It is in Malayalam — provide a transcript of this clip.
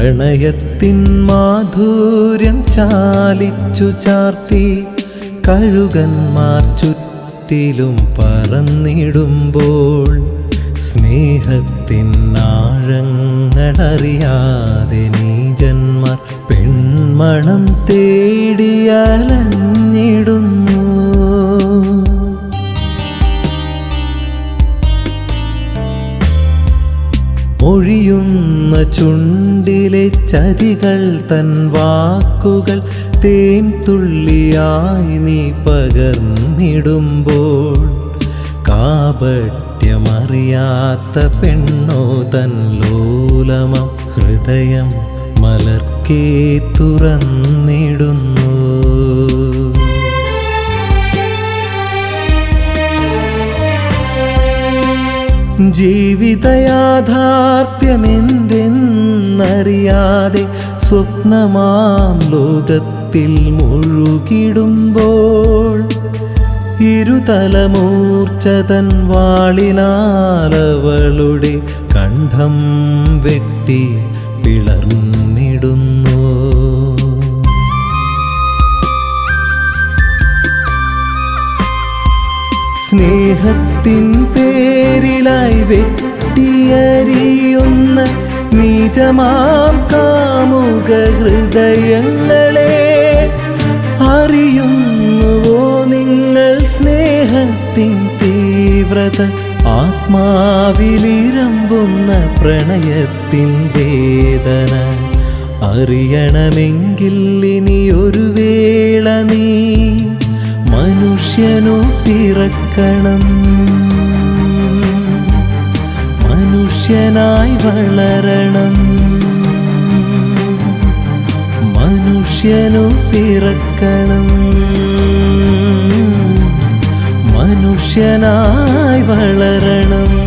പ്രണയത്തിൻ മാധുര്യം ചാലിച്ചു ചാർത്തി കഴുകന്മാർ ചുറ്റിലും പറന്നിടുമ്പോൾ സ്നേഹത്തിൻ ആഴങ്ങളറിയാതെ നീജന്മാർ പെൺമണം തേടിയലഞ്ഞിടുന്നു മൊഴിയുന്ന ചുണ്ടിലെ ചതികൾ തൻ വാക്കുകൾ തേൻ തുള്ളിയായി നീ പകർന്നിടുമ്പോൾ കാപട്യമറിയാത്ത പെണ്ണോ തൻ ലോലമം ഹൃദയം മലർക്കേ തുറന്നിടുന്നു ജീവിതയാഥാർത്ഥ്യമെന്തെന്നറിയാതെ സ്വപ്നമാം ലോകത്തിൽ മുഴുകിടുമ്പോൾ ഇരുതലമൂർച്ചതൻ വാളിനാലവളുടെ കണ്ഠം വെട്ടി പിളർന്നിടുന്നു സ്നേഹത്തിൻ പേരിലായി വെട്ടിയരിയുന്ന നീചമാം കാമുക ഹൃദയങ്ങളെ അറിയുന്നുവോ നിങ്ങൾ സ്നേഹത്തിൻ തീവ്രത ആത്മാവിലിരമ്പുന്ന പ്രണയത്തിൻ വേദന അറിയണമെങ്കിൽ ഇനി ഒരു വേള നീ മനുഷ്യനു പിറക്കണം മനുഷ്യനായി വളരണം മനുഷ്യനു പിറക്കണം മനുഷ്യനായി വളരണം